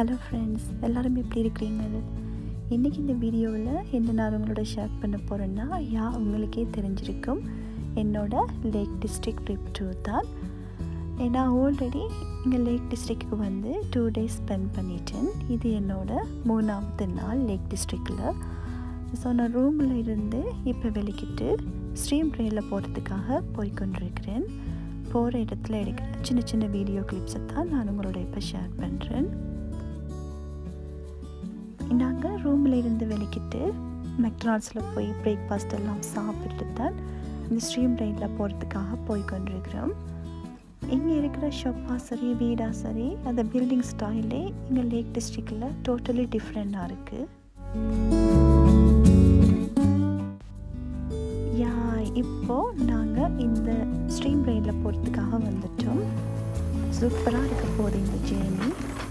hello friends எல்லாரும் எப்படி இருக்கிறீங்க இன்றைக்கி இந்த வீடியோவில் என்ன நான் உங்களோட ஷேர் பண்ண போகிறேன்னா யா உங்களுக்கே தெரிஞ்சிருக்கும் என்னோட லேக் டிஸ்ட்ரிக்ட் ட்ரிப் டூர் தான் நான் ஆல்ரெடி இங்கே லேக் டிஸ்ட்ரிக்ட்டுக்கு வந்து டூ டேஸ் ஸ்பெண்ட் பண்ணிட்டேன் இது என்னோட மூணாவது நாள் லேக் டிஸ்ட்ரிக்டில் ஸோ நான் ரூமில் இருந்து இப்போ வெளிக்கிட்டு ஸ்ட்ரீம் ட்ரெயினில் போகிறதுக்காக போய்கொண்டிருக்கிறேன் போகிற இடத்துல எடுக்கிற சின்ன சின்ன வீடியோ கிளிப்ஸை தான் நான் உங்களோட இப்போ ஷேர் பண்ணுறேன் நாங்கள் ரூமில் இருந்து வெளிக்கிட்டு மெக்டானல்ஸில் போய் பிரேக்ஃபாஸ்ட் எல்லாம் சாப்பிட்டு தான் இந்த ஸ்ட்ரீம் ட்ரெயினில் போகிறதுக்காக போய் கொண்டிருக்கிறோம் இங்கே இருக்கிற ஷாப்பாக சரி வீடாக சரி அந்த பில்டிங் ஸ்டைலே இங்கே லேக் டிஸ்ட்ரிக்டில் டோட்டலி டிஃப்ரெண்ட்டாக இருக்குது யா இப்போது நாங்கள் இந்த ஸ்ட்ரீம் ட்ரெயினில் போகிறதுக்காக வந்துட்டோம் சூப்பராக இருக்க போகுது இந்த ஜேர்னி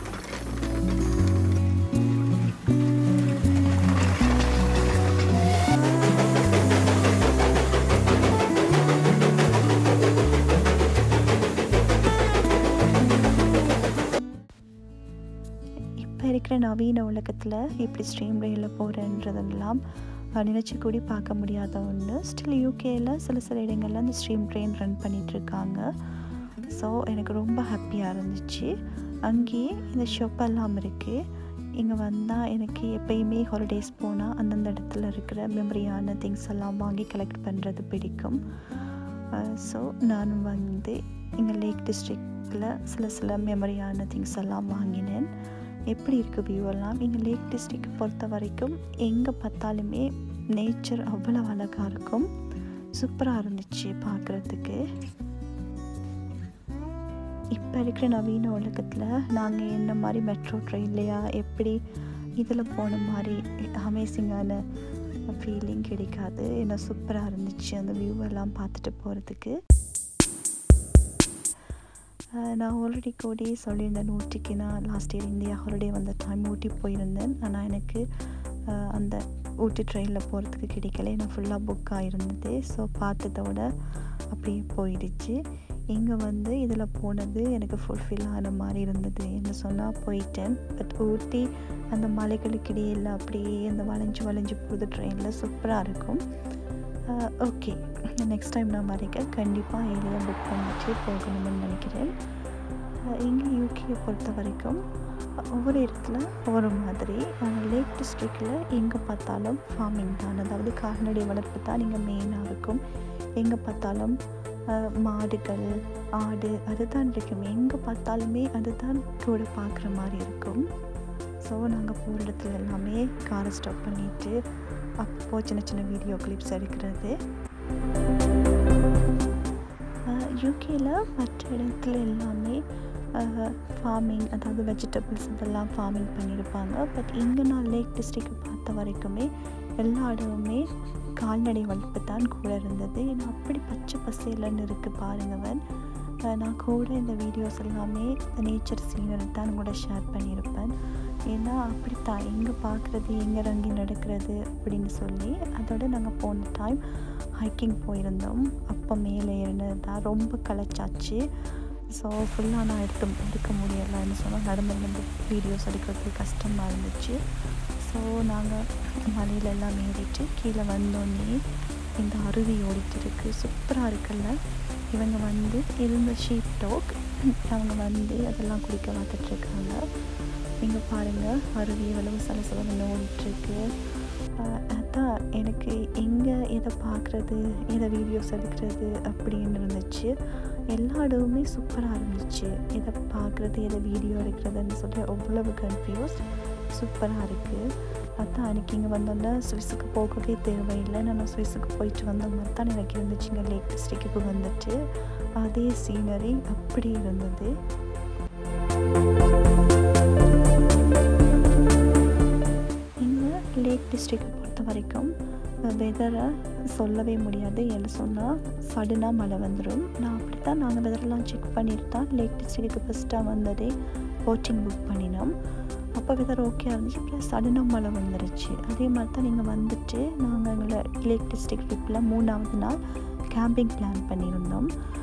இப்போ இருக்கிற நவீன உலகத்தில் இப்படி ஸ்ட்ரீம் ரயிலில் போகிறேன்றதெல்லாம் நினச்சி கூடி பார்க்க முடியாத ஒன்று ஸ்டில் யூகேயில் சில சில இடங்களில் அந்த ஸ்ட்ரீம் ட்ரெயின் ரன் பண்ணிகிட்ருக்காங்க ஸோ எனக்கு ரொம்ப ஹாப்பியாக இருந்துச்சு அங்கேயே இந்த ஷாப் எல்லாம் இருக்குது இங்கே வந்தால் எனக்கு எப்பயுமே ஹாலிடேஸ் போனால் அந்தந்த இடத்துல இருக்கிற மெமரியான திங்ஸ் எல்லாம் வாங்கி கலெக்ட் பண்ணுறது பிடிக்கும் ஸோ நானும் வந்து இங்கே லேக் டிஸ்ட்ரிக்டில் சில சில மெமரியான திங்ஸ் எல்லாம் வாங்கினேன் எப்படி இருக்குது வியூ எல்லாம் இங்கே லேக் டிஸ்ட்ரிக்ட் பொறுத்த வரைக்கும் எங்கே பார்த்தாலுமே நேச்சர் அவ்வளோ அழகாக இருக்கும் சூப்பராக இருந்துச்சு பார்க்குறதுக்கு இப்போ இருக்கிற நவீன உலகத்தில் நாங்கள் என்ன மாதிரி மெட்ரோ ட்ரெயின்லையா எப்படி இதில் போன மாதிரி அமேசிங்கான ஃபீலிங் கிடைக்காது ஏன்னா சூப்பராக இருந்துச்சு அந்த வியூ எல்லாம் பார்த்துட்டு போகிறதுக்கு நான் ஆல்ரெடி கூடி சொல்லியிருந்தேன் ஊட்டிக்கு நான் லாஸ்ட் இயர் இந்தியா ஹாலிடே வந்த டைம் ஊட்டி போயிருந்தேன் ஆனால் எனக்கு அந்த ஊட்டி ட்ரெயினில் போகிறதுக்கு கிடைக்கல ஏன்னா ஃபுல்லாக புக் ஆகிருந்தது ஸோ பார்த்ததோட அப்படியே போயிடுச்சு இங்கே வந்து இதில் போனது எனக்கு ஃபுல்ஃபில் ஆன மாதிரி இருந்தது என்ன சொன்னால் போயிட்டேன் பட் ஊட்டி அந்த மலைகளுக்கு இடையில் அப்படியே அந்த வளைஞ்சு வளைஞ்சு போகுது ட்ரெயினில் சூப்பராக இருக்கும் ஓகே நெக்ஸ்ட் டைம் நான் வரைக்க கண்டிப்பாக ஏரியா புக் பண்ணிட்டு போகணும்னு நினைக்கிறேன் இங்கே யூகேயை பொறுத்த வரைக்கும் ஒவ்வொரு இடத்துல ஒவ்வொரு மாதிரி லேக் டிஸ்ட்ரிக்டில் எங்கே பார்த்தாலும் ஃபார்மிங் தான் அதாவது கால்நடை வளர்ப்பு தான் இங்கே மெயினாக இருக்கும் எங்கே பார்த்தாலும் மாடுகள் ஆடு அதுதான் இருக்கும் எங்கே பார்த்தாலுமே அதுதான் கூட பார்க்குற மாதிரி இருக்கும் ஸோ நாங்கள் போகிற இடத்துல எல்லாமே காரை ஸ்டாப் பண்ணிவிட்டு அப்போ சின்ன சின்ன வீடியோ கிளிப்ஸ் எடுக்கிறது யூகேயில் மற்ற இடத்துல எல்லாமே ஃபார்மிங் அதாவது வெஜிடபிள்ஸ் இதெல்லாம் ஃபார்மிங் பண்ணியிருப்பாங்க பட் இங்கே நான் லேக் டிஸ்ட்ரிக்ட் பார்த்த வரைக்குமே எல்லா இடமுமே கால்நடை வளர்ப்பு தான் கூட இருந்தது ஏன்னா அப்படி பச்சை பசேலன்னு இருக்குது பாருங்கவன் நான் கூட இந்த வீடியோஸ் எல்லாமே இந்த நேச்சர் சீனரி தான் கூட ஷேர் பண்ணியிருப்பேன் ஏன்னா அப்படித்தான் எங்கே பார்க்குறது எங்கே இறங்கி நடக்கிறது அப்படின்னு சொல்லி அதோட நாங்கள் போன டைம் ஹைக்கிங் போயிருந்தோம் அப்போ மேலே ஏறினது தான் ரொம்ப களைச்சாச்சு ஸோ ஃபுல்லாக நான் எடுத்து எடுக்க முடியலைன்னு சொன்னால் நடந்து வந்து வீடியோஸ் எடுக்கிறதுக்கு கஷ்டமாக இருந்துச்சு ஸோ நாங்கள் மலையில எல்லாம் ஏறிட்டு கீழே வந்தோடனே இந்த அருவி ஓடிட்டு இருக்கு சூப்பராக இருக்குல்ல இவங்க வந்து இருந்த ஷீப் டாக் அவங்க வந்து அதெல்லாம் குடிக்க பார்த்துட்ருக்காங்க இங்கே பாருங்கள் அருவி எவ்வளவு சலசலன்னு ஓடிட்டுருக்கு அதான் எனக்கு எங்கே எதை பார்க்குறது எதை வீடியோஸ் எடுக்கிறது அப்படின்னு இருந்துச்சு எல்லா இடமுமே சூப்பராக இருந்துச்சு எதை பார்க்குறது எதை வீடியோ எடுக்கிறதுன்னு சொல்லி அவ்வளவு கன்ஃபியூஸ் சூப்பராக இருக்குது அதான் அன்றைக்கி இங்கே வந்தோன்னா சுவிஸுக்கு போகவே தேவையில்லை நான் சுவிஸுக்கு போயிட்டு வந்த மாதிரி தான் எனக்கு இருந்துச்சு இங்கே லேக் டிஸ்ட்ரிக்ட்டுக்கு வந்துட்டு அதே சீனரி அப்படி இருந்தது இங்கே லேக் டிஸ்ட்ரிக்டை பொறுத்த வரைக்கும் வெதரை சொல்லவே முடியாது என்ன சொன்னால் சடனாக மழை வந்துடும் நான் அப்படி தான் நாங்கள் வெதரெல்லாம் செக் பண்ணிட்டு தான் லேக் டிஸ்ட்ரிக்ட்டுக்கு ஃபஸ்ட்டாக வந்ததே போட்டிங் புக் பண்ணினோம் அப்போ வெதர் ஓகே இருந்துச்சு அப்புறம் சடனாக மழை வந்துருச்சு அதே மாதிரி தான் நீங்கள் வந்துட்டு நாங்கள் எங்களை லேக் டிஸ்ட்ரிக்ட் ட்ரிப்பில் மூணாவது நாள் கேம்பிங் பிளான் பண்ணியிருந்தோம்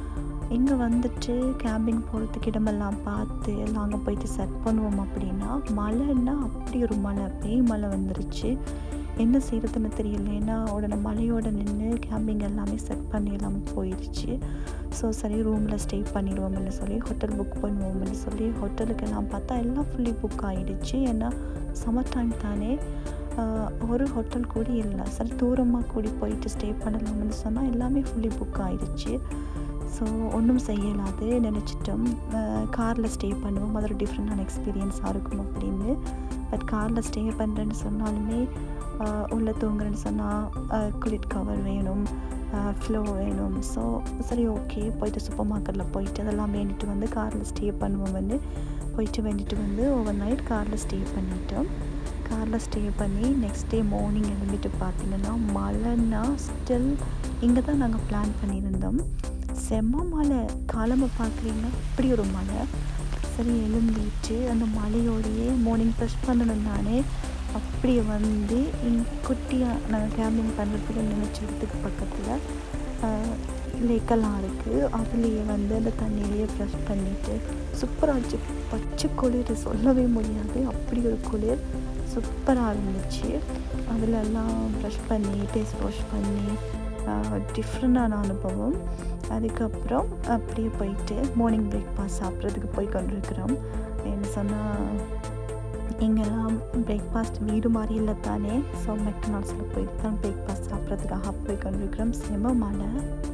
இங்கே வந்துட்டு கேம்பிங் போகிறதுக்கு இடமெல்லாம் பார்த்து எல்லாம் அங்கே போயிட்டு செட் பண்ணுவோம் அப்படின்னா மழைன்னா அப்படி ஒரு மழை பேய் மழை வந்துருச்சு என்ன செய்கிறதுன்னு தெரியல ஏன்னா உடனே மழையோட நின்று கேம்பிங் எல்லாமே செட் பண்ணி எல்லாமே போயிடுச்சு ஸோ சரி ரூமில் ஸ்டே பண்ணிடுவோம்னு சொல்லி ஹோட்டல் புக் பண்ணுவோம்னு சொல்லி ஹோட்டலுக்கு எல்லாம் பார்த்தா எல்லாம் ஃபுல்லி புக் ஆகிடுச்சு ஏன்னா சம்மர் டைம் தானே ஆஹ், ஒரு ஹோட்டல் கூட இல்லை சரி தூரமாக கூடி போயிட்டு ஸ்டே பண்ணலாம்னு சொன்னால் எல்லாமே ஃபுல்லி புக் ஆகிடுச்சு ஸோ ஒன்றும் செய்யலாது நினச்சிட்டோம் காரில் ஸ்டே பண்ணுவோம் அது ஒரு டிஃப்ரெண்டான எக்ஸ்பீரியன்ஸாக இருக்கும் அப்படின்னு பட் காரில் ஸ்டே பண்ணுறேன்னு சொன்னாலுமே ஆஹ், உள்ள தூங்குறேன்னு சொன்னால் குளிட் கவர் வேணும் ஃப்ளோ வேணும் ஸோ சரி ஓகே போயிட்டு சூப்பர் மார்க்கெட்டில் போயிட்டு அதெல்லாம் வேண்டிட்டு வந்து காரில் ஸ்டே பண்ணுவோம் வந்து போயிட்டு வேண்டிட்டு வந்து ஓவர் நைட் காரில் ஸ்டே பண்ணிட்டோம் காரில் ஸ்டே பண்ணி நெக்ஸ்ட் டே மார்னிங் எழும்பிட்டு பார்த்தீங்கன்னா மழைன்னா ஸ்டில் இங்கே தான் நாங்கள் பிளான் பண்ணியிருந்தோம் செம்ம மழை காலமாக பார்க்குறீங்க அப்படி ஒரு மழை சரி எழும்பிட்டு அந்த மழையோடையே மார்னிங் ப்ரெஷ் பண்ணணும் தானே அப்படியே வந்து இங்க குட்டியாக நாங்கள் கேம்பிங் பண்ணுறதுக்கு நினச்ச இடத்துக்கு பக்கத்தில் லேக்கெல்லாம் இருக்குது அதுலேயே வந்து அந்த தண்ணியிலேயே ப்ரெஷ் பண்ணிவிட்டு சூப்பராக இருந்துச்சு பச்சை குளிர் சொல்லவே முடியாது அப்படி ஒரு குளிர் சூப்பராக இருந்துச்சு அதில் எல்லாம் ப்ரஷ் பண்ணி ஃபேஸ் வாஷ் பண்ணி டிஃப்ரெண்டான அனுபவம் அதுக்கப்புறம் அப்படியே போயிட்டு மார்னிங் பிரேக்ஃபாஸ்ட் சாப்பிட்றதுக்கு போய் கொண்டிருக்கிறோம் என்ன சொன்னால் இங்கெல்லாம் பிரேக்ஃபாஸ்ட் வீடு மாதிரி இல்லை தானே ஸோ மெக்டனால்ஸில் போயிட்டு தான் பிரேக்ஃபாஸ்ட் சாப்பிட்றதுக்காக போய் கொண்டிருக்கிறோம் செம மழை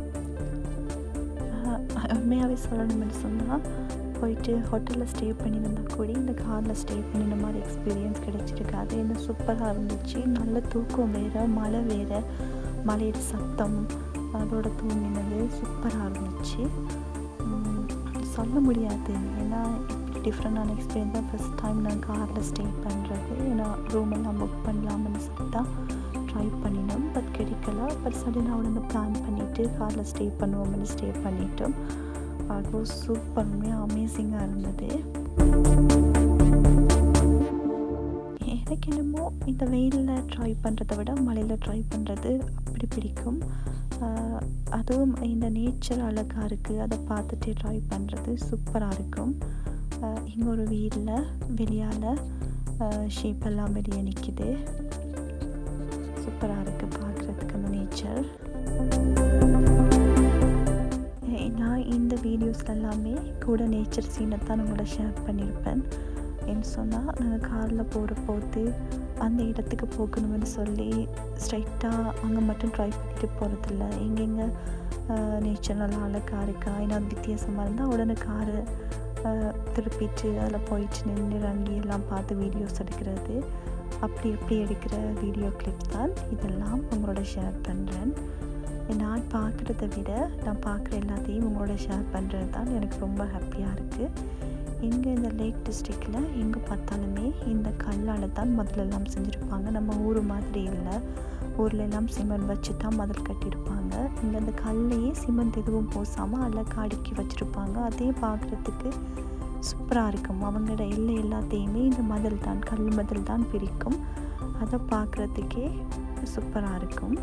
ஆஹ் உண்மையாகவே சொல்லணும்னு சொன்னால் போயிட்டு ஹோட்டலில் ஸ்டே பண்ணியிருந்தா கூட இந்த காரில் ஸ்டே பண்ணின மாதிரி எக்ஸ்பீரியன்ஸ் கிடைச்சிருக்காது என்ன சூப்பராக இருந்துச்சு நல்ல தூக்கம் வேறு மழை வேறு மழையோட சத்தம் அதோட தூங்கினது சூப்பராக இருந்துச்சு உம், சொல்ல முடியாது ஏன்னா இப்படி டிஃப்ரெண்டான எக்ஸ்பீரியன்ஸ் தான் ஃபஸ்ட் டைம் நான் காரில் ஸ்டே பண்ணுறது ஏன்னா ரூம் எல்லாம் புக் பண்ணலாம்னு சொல்லி தான் ட்ரை பண்ணினோம் பட் கிடைக்கல பட் சடனாக உடனே பிளான் பண்ணிவிட்டு காரில் ஸ்டே பண்ணுவோம்னு ஸ்டே பண்ணிட்டோம் அது சூப்பர் உண்மையாக அமேசிங்காக இருந்தது எனக்கு என்னமோ இந்த வெயிலில் ட்ரை பண்ணுறதை விட மழையில் ட்ரை பண்ணுறது அப்படி பிடிக்கும் ஆஹ் அதுவும் இந்த நேச்சர் அழகாக இருக்குது அதை பார்த்துட்டு ட்ரை பண்ணுறது சூப்பராக இருக்கும் இங்கே ஒரு வீட்டில் வெளியால் ஷீப் எல்லாம் வெளியே நிற்கிது சூப்பராக இருக்குது பார்க்குறதுக்கு அந்த நேச்சர் நான் இந்த வீடியோஸ் எல்லாமே கூட நேச்சர் சீனை தான் உங்களோட ஷேர் பண்ணியிருப்பேன் என்ன சொன்னால் நாங்கள் காரில் போகிற போது அந்த இடத்துக்கு போகணும்னு சொல்லி ஸ்ட்ரைட்டாக அங்கே மட்டும் ட்ரை பண்ணிட்டு போகிறதில்ல எங்கெங்கே நேச்சர் நல்லா அழகாக இருக்கா ஏன்னா அது வித்தியாசமாக இருந்தால் உடனே காரை திருப்பிட்டு அதில் போயிட்டு நின்று இறங்கி எல்லாம் பார்த்து வீடியோஸ் எடுக்கிறது அப்படி எப்படி எடுக்கிற வீடியோ கிளிப் தான் இதெல்லாம் உங்களோட ஷேர் பண்ணுறேன் நான் பார்க்குறத விட நான் பார்க்குற எல்லாத்தையும் உங்களோட ஷேர் பண்ணுறது தான் எனக்கு ரொம்ப ஹாப்பியாக இருக்குது இங்கே இந்த லேக் டிஸ்ட்ரிக்டில் எங்கே பார்த்தாலுமே இந்த கல்லால் தான் மதிலெல்லாம் செஞ்சுருப்பாங்க நம்ம ஊர் மாதிரி இல்லை ஊரில் எல்லாம் சிமெண்ட் வச்சு தான் மதில் கட்டியிருப்பாங்க இங்கே அந்த கல்லையே சிமெண்ட் எதுவும் பூசாமல் அழகாக அடுக்கி வச்சுருப்பாங்க அதே பார்க்குறதுக்கு சூப்பராக இருக்கும் அவங்களோட எல்லை எல்லாத்தையுமே இந்த மதில் தான் கல் மதில் தான் பிரிக்கும் அதை பார்க்குறதுக்கே சூப்பராக இருக்கும்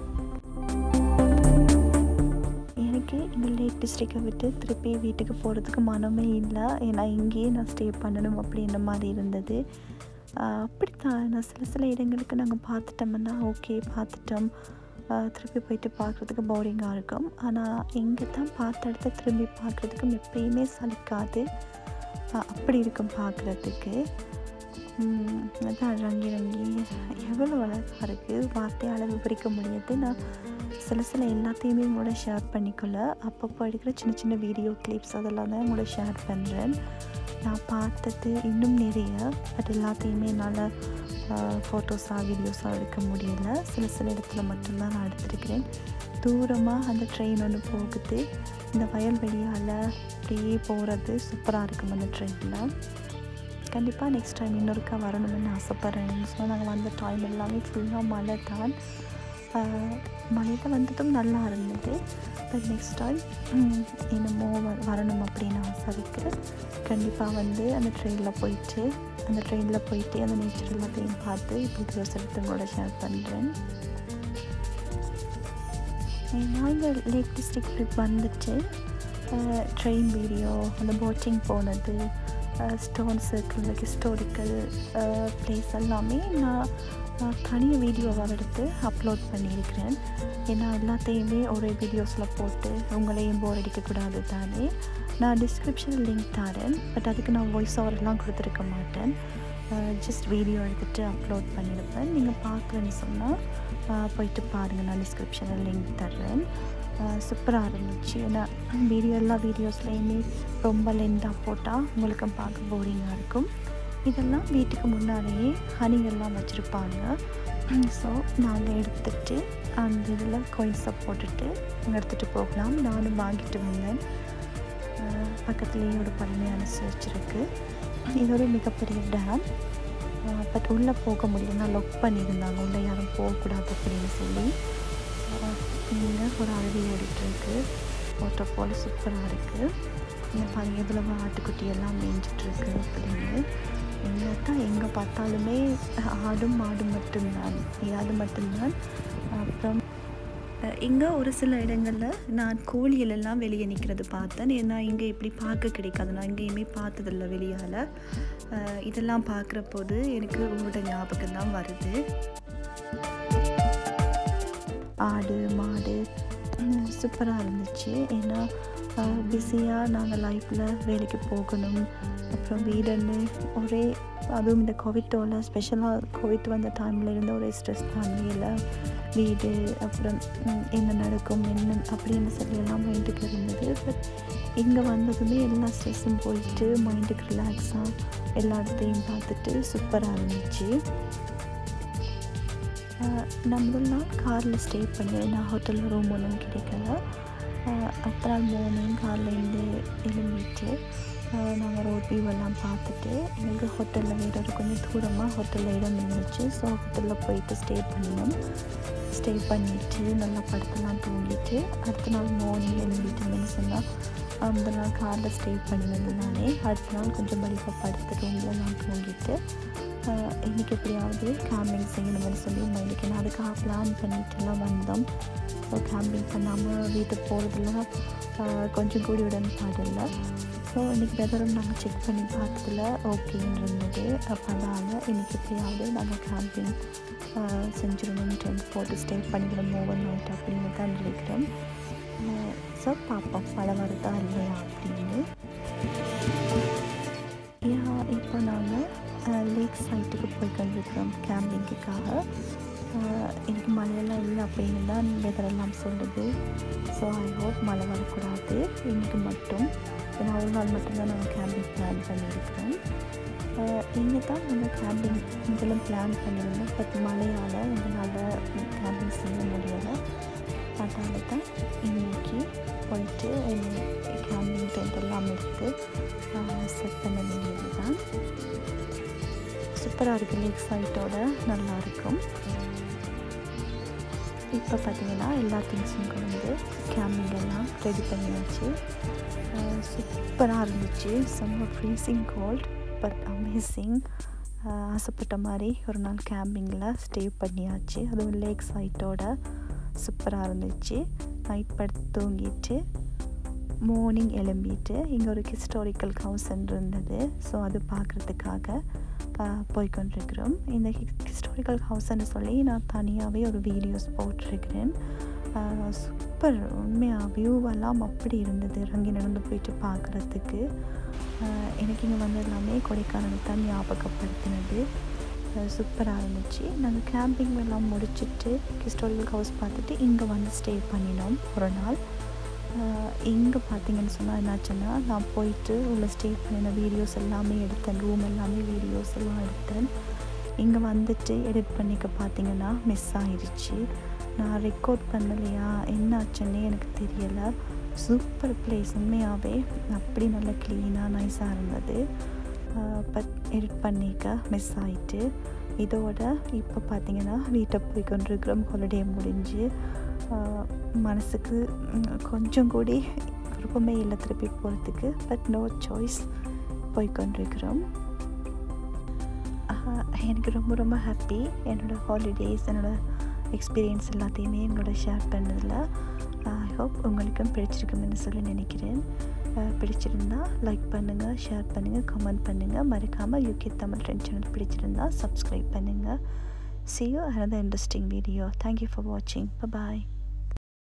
எனக்கு இந்த லேக் டிஸ்ட்ரிக்டை விட்டு திருப்பி வீட்டுக்கு போகிறதுக்கு மனமே இல்லை ஏன்னா இங்கேயே நான் ஸ்டே பண்ணணும் அப்படின்ற மாதிரி இருந்தது ஆஹ் அப்படித்தான் நான் சில சில இடங்களுக்கு நாங்கள் பார்த்துட்டோம்னா ஓகே பார்த்துட்டோம் ஆஹ் திருப்பி போயிட்டு பார்க்குறதுக்கு போரிங்காக இருக்கும் ஆனால் இங்கே தான் பார்த்த இடத்த திரும்பி பார்க்குறதுக்கு எப்பயுமே சலிக்காது ஆஹ் அப்படி இருக்கும் பார்க்குறதுக்கு உம், அதான் ரங்கி ரங்கி எவ்வளோ அழகாக இருக்குது வார்த்தையால் விவரிக்க முடியாது நான் சில சில எல்லாத்தையுமே உங்களோட ஷேர் பண்ணிக்கொள்ள அப்பப்போ எடுக்கிற சின்ன சின்ன வீடியோ கிளிப்ஸ் அதெல்லாம் தான் உங்களோட ஷேர் பண்ணுறேன் நான் பார்த்தது இன்னும் நிறைய பட் எல்லாத்தையுமே என்னால் ஃபோட்டோஸாக வீடியோஸாக எடுக்க முடியல சில சில இடத்துல மட்டும்தான் நான் எடுத்திருக்கிறேன் தூரமாக அந்த ட்ரெயின் ஒன்று போகுது இந்த வயல்வெளியால் அப்படியே போகிறது சூப்பராக இருக்கும் அந்த ட்ரெயினில் கண்டிப்பாக நெக்ஸ்ட் டைம் இன்னொருக்கா வரணும்னு ஆசைப்பட்றேன் ஸோ நாங்கள் வந்த டைம் எல்லாமே ஃபுல்லாக மழை தான் மழையில் வந்ததும் நல்லா இருந்தது பட் நெக்ஸ்ட் டைம் என்னமோ வ- வரணும் அப்படின்னு ஆசை இருக்குது கண்டிப்பாக வந்து அந்த ட்ரெயினில் போயிட்டு அந்த ட்ரெயினில் போயிட்டு அந்த நேச்சர் எல்லாத்தையும் பார்த்து வீடியோஸ் எடுத்து உங்களோட ஷேர் பண்ணுறேன் நாங்கள் லேக் டிஸ்ட்ரிக்ட் ட்ரிப் வந்துட்டு ட்ரெயின் வீடியோ அந்த போட்டிங் போனது ஸ்டோன் சர்க்கிள் ஹிஸ்டாரிக்கல் பிளேஸ் எல்லாமே நான் தனியாக வீடியோவாக எடுத்து அப்லோட் பண்ணியிருக்கிறேன் ஏன்னா எல்லாத்தையுமே ஒரே வீடியோஸில் போட்டு உங்களையும் போர் அடிக்கக்கூடாது தானே நான் டிஸ்கிரிப்ஷனில் லிங்க் தரேன் பட் அதுக்கு நான் வாய்ஸ் ஓவர்லாம் கொடுத்துருக்க மாட்டேன் ஜஸ்ட் வீடியோ எடுத்துகிட்டு அப்லோட் பண்ணியிருப்பேன் நீங்கள் பார்க்குறேன்னு சொன்னால் போயிட்டு பாருங்கள் நான் டிஸ்கிரிப்ஷனில் லிங்க் தர்றேன் சூப்பராக இருந்துச்சு ஏன்னா வீடியோ எல்லா வீடியோஸ்லேயுமே ரொம்ப லென்த்தாக போட்டால் உங்களுக்கு பார்க்க போரிங்காக இருக்கும் இதெல்லாம் வீட்டுக்கு முன்னாலேயே ஹனிகள்லாம் வச்சுருப்பாங்க ஸோ நாங்கள் எடுத்துகிட்டு அந்த இதில் கோயின்ஸை போட்டுட்டு அங்கே எடுத்துகிட்டு போகலாம் நானும் வாங்கிட்டு வந்தேன் பக்கத்துலேயே ஒரு பழமையான சர்ச் இருக்குது இது ஒரு மிகப்பெரிய டேம் பட் உள்ளே போக முடியலன்னா லாக் பண்ணியிருந்தாங்க உள்ளே யாரும் போகக்கூடாது அப்படின்னு சொல்லி இங்கே ஒரு அருவி ஓடிட்டுருக்கு வாட்டர் ஃபால் சூப்பராக இருக்குது இங்கே பாருங்க எவ்வளவு ஆட்டுக்குட்டி எல்லாம் மேய்ஞ்சிட்ருக்கு அப்படின்னு எங்கே தான் எங்கே பார்த்தாலுமே ஆடும் மாடும் மட்டும்தான் அது மட்டும்தான் அப்புறம் இங்கே ஒரு சில இடங்களில் நான் கோழிகளெல்லாம் வெளியே நிற்கிறது பார்த்தேன் ஏன்னா இங்கே இப்படி பார்க்க கிடைக்காது நான் எங்கேயுமே பார்த்ததில்ல வெளியால் இதெல்லாம் பார்க்குற போது எனக்கு உங்களோட ஞாபகம் தான் வருது ஆடு மாடு சூப்பராக இருந்துச்சு ஏன்னா பிஸியாக நாங்கள் லைஃப்பில் வேலைக்கு போகணும் அப்புறம் வீடுன்னு ஒரே அதுவும் இந்த கோவிட்டோட ஸ்பெஷலாக கோவிட் வந்த டைமில் இருந்த ஒரே ஸ்ட்ரெஸ் ஃபேமிலியில் வீடு அப்புறம் என்ன நடக்கும் என்ன அப்படின்னு சொல்லி எல்லாம் மைண்டுக்கு இருந்தது பட் இங்கே வந்ததுமே எல்லா ஸ்ட்ரெஸ்ஸும் போயிட்டு மைண்டுக்கு ரிலாக்ஸாக எல்லா இடத்தையும் பார்த்துட்டு சூப்பராக இருந்துச்சு நான் முதல் நாள் காரில் ஸ்டே பண்ணி நான் ஹோட்டலில் ரூம் ஒன்றும் கிடைக்கல அடுத்த நாள் மார்னிங் கார்லேருந்து எழும்பிட்டு நாங்கள் ரோட் வியூ எல்லாம் பார்த்துட்டு எங்களுக்கு ஹோட்டலில் வேறு ஒரு கொஞ்சம் தூரமாக ஹோட்டலில் இடம் இருந்துச்சு ஸோ ஹோட்டலில் போயிட்டு ஸ்டே பண்ணினோம் ஸ்டே பண்ணிவிட்டு நல்லா படுத்தெல்லாம் தூங்கிட்டு அடுத்த நாள் மார்னிங் எழும்பிட்டோம்னு சொன்னால் அந்த நாள் காரில் ஸ்டே பண்ணினதுனாலே அடுத்த நாள் கொஞ்சம் படிப்பாக படுத்து ரூமில் நான் தூங்கிட்டு இன்றைக்கி எப்படியாவது கேம்பிங் செய்யணும்னு சொல்லி மைண்டுக்கு நான் அதுக்காக பிளான் பண்ணிட்டுலாம் வந்தோம் ஸோ கேம்பிங் பண்ணாமல் வீட்டுக்கு போகிறதுல கொஞ்சம் கூடி உடன்பாடில்லை ஸோ இன்றைக்கி வெதரும் நாங்கள் செக் பண்ணி பார்த்ததில் ஓகேன்னு இருந்தது அப்போ அதனால் இன்றைக்கி எப்படியாவது நாங்கள் கேம்பிங் செஞ்சிடணும் டென்ட் போட்டு ஸ்டே பண்ணிக்கணும் ஓவர் நைட் அப்படின்னு தான் நினைக்கிறோம் ஸோ பார்ப்போம் மழை வருதா இல்லையா அப்படின்னு யா இப்போ நாங்கள் லேக் சைட்டுக்கு போய் கொண்டிருக்கிறோம் கேம்பிங்குக்காக எனக்கு மழையெல்லாம் இல்லை அப்படின்னு தான் வெதரெல்லாம் சொல்லுது ஸோ ஐ ஹோப் மழை வரக்கூடாது இன்றைக்கு மட்டும் ஏன்னா ஒரு நாள் மட்டும்தான் நாங்கள் கேம்பிங் பிளான் பண்ணியிருக்கிறோம் இங்கே தான் நாங்கள் கேம்பிங் இதெல்லாம் பிளான் பண்ணியிருந்தோம் பட் மழையால் எங்களால் கேம்பிங் செய்ய முடியலை அதனால தான் இன்றைக்கி போயிட்டு கேம்பிங் டென்ட் எல்லாம் எடுத்து செட் பண்ண வேண்டியது தான் சூப்பராக இருக்குது லேக் சைட்டோட நல்லாயிருக்கும் இப்போ பார்த்தீங்கன்னா எல்லா திங்ஸும் கொண்டு கேம்பிங் எல்லாம் ரெடி பண்ணியாச்சு சூப்பராக இருந்துச்சு செம்ம ஃப்ரீசிங் கோல்ட் பட் அமேசிங் ஆசைப்பட்ட மாதிரி ஒரு நாள் கேம்பிங்கில் ஸ்டே பண்ணியாச்சு அதுவும் லேக் சைட்டோட சூப்பராக இருந்துச்சு நைட் படுத்து தூங்கிட்டு மார்னிங் எழும்பிட்டு இங்கே ஒரு ஹிஸ்டாரிக்கல் ஹவுஸ் இருந்தது ஸோ அது பார்க்குறதுக்காக போய்கொண்டிருக்கிறோம் இந்த ஹிஸ்டாரிக்கல் ஹவுஸ்ன்னு சொல்லி நான் தனியாகவே ஒரு வீடியோஸ் போட்டிருக்கிறேன் சூப்பர் உண்மையாக வியூவெல்லாம் அப்படி இருந்தது இறங்கி நடந்து போயிட்டு பார்க்குறதுக்கு எனக்கு இங்கே வந்து எல்லாமே கொடைக்கானல் தான் ஞாபகப்படுத்தினது சூப்பராக இருந்துச்சு நாங்கள் கேம்பிங் எல்லாம் முடிச்சுட்டு ஹிஸ்டாரிக்கல் ஹவுஸ் பார்த்துட்டு இங்கே வந்து ஸ்டே பண்ணினோம் ஒரு நாள் இங்கே பார்த்தீங்கன்னு சொன்னால் என்னாச்சுன்னா நான் போயிட்டு உள்ள ஸ்டே பண்ணின வீடியோஸ் எல்லாமே எடுத்தேன் ரூம் எல்லாமே வீடியோஸ் எல்லாம் எடுத்தேன் இங்கே வந்துட்டு எடிட் பண்ணிக்க பார்த்தீங்கன்னா மிஸ் ஆயிடுச்சு நான் ரெக்கார்ட் பண்ணலையா என்னாச்சுன்னே எனக்கு தெரியலை சூப்பர் பிளேஸ் உண்மையாகவே அப்படி நல்லா க்ளீனாக நைஸாக இருந்தது பட் எடிட் பண்ணிக்க மிஸ் ஆயிட்டு இதோட இப்போ பார்த்தீங்கன்னா வீட்டை போய் கொண்டிருக்கிறோம் ஹாலிடே முடிஞ்சு மனசுக்கு கொஞ்சம் கூடி விருப்பமே இல்லை திருப்பி போகிறதுக்கு பட் நோ சாய்ஸ் போய் கொண்டிருக்கிறோம் எனக்கு ரொம்ப ரொம்ப ஹாப்பி என்னோடய ஹாலிடேஸ் என்னோடய எக்ஸ்பீரியன்ஸ் எல்லாத்தையுமே எங்களோட ஷேர் பண்ணதில் ஐ ஹோப் உங்களுக்கும் பிடிச்சிருக்குமென்னு சொல்லி நினைக்கிறேன் அஹ், பிடிச்சிருந்தா லைக் பண்ணுங்கள் ஷேர் பண்ணுங்கள் கமெண்ட் பண்ணுங்கள் மறக்காமல் யூகே தமிழ் ட்ரெண்ட் சேனல் பிடிச்சிருந்தா சப்ஸ்கிரைப் பண்ணுங்கள் see you another interesting video thank you for watching bye bye